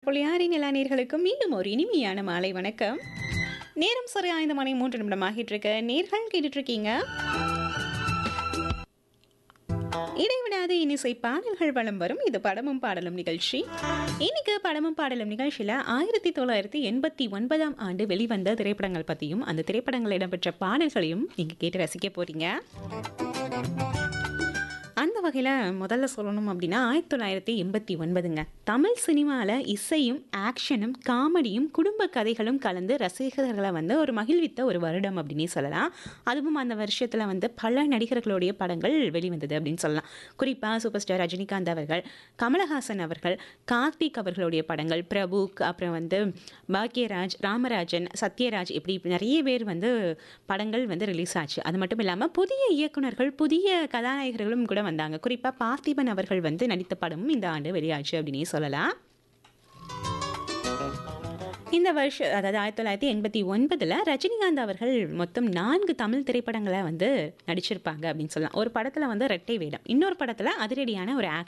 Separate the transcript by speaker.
Speaker 1: புளியாரி நிலாநீர்களுக்கும் மீண்டும் ஒரு இனிமையான மாலை வணக்கம் நேரம் சரியா ஐந்து மணி மூன்று நிமிடம் ஆகிட்டு இருக்கு நேர்கள் கேட்டுட்டு இருக்கீங்க இடைவிடாத இனிசை பாடல்கள் வளம் வரும் இது படமும் பாடலும் நிகழ்ச்சி இன்னைக்கு படமும் பாடலும் நிகழ்ச்சியில் ஆயிரத்தி தொள்ளாயிரத்தி எண்பத்தி ஒன்பதாம் ஆண்டு வெளிவந்த திரைப்படங்கள் பற்றியும் அந்த திரைப்படங்கள் இடம்பெற்ற பாடல்களையும் நீங்கள் கேட்டு ரசிக்க போறீங்க அந்த வகையில் முதல்ல சொல்லணும் அப்படின்னா ஆயிரத்தி தொள்ளாயிரத்தி எண்பத்தி ஒன்பதுங்க தமிழ் சினிமாவில் இசையும் ஆக்ஷனும் காமெடியும் குடும்ப கதைகளும் கலந்து ரசிகர்களை வந்து ஒரு மகிழ்வித்த ஒரு வருடம் அப்படின்னே சொல்லலாம் அதுவும் அந்த வருஷத்தில் வந்து பல நடிகர்களுடைய படங்கள் வெளிவந்தது அப்படின்னு சொல்லலாம் குறிப்பாக சூப்பர் ஸ்டார் ரஜினிகாந்த் அவர்கள் கமலஹாசன் அவர்கள் கார்த்திக் அவர்களுடைய படங்கள் பிரபு அப்புறம் வந்து பாக்யராஜ் ராமராஜன் சத்யராஜ் இப்படி நிறைய பேர் வந்து படங்கள் வந்து ரிலீஸ் ஆச்சு அது மட்டும் இல்லாமல் புதிய இயக்குனர்கள் புதிய கதாநாயகர்களும் கூட வந்தாங்க குறிப்பாக பார்த்திபன் அவர்கள் வந்து நடித்த படமும் இந்த ஆண்டு வெளியாச்சு அப்படின்னே சொல்லலாம் இந்த வருஷம் அதாவது ஆயிரத்தி தொள்ளாயிரத்தி எண்பத்தி ஒன்பதில் ரஜினிகாந்த் அவர்கள் மொத்தம் நான்கு தமிழ் திரைப்படங்களை வந்து நடிச்சிருப்பாங்க அப்படின்னு சொல்லலாம் ஒரு படத்தில் வந்து ரெட்டை வேடம் இன்னொரு படத்தில் அதிரடியான ஒரு ஆக்ஷன்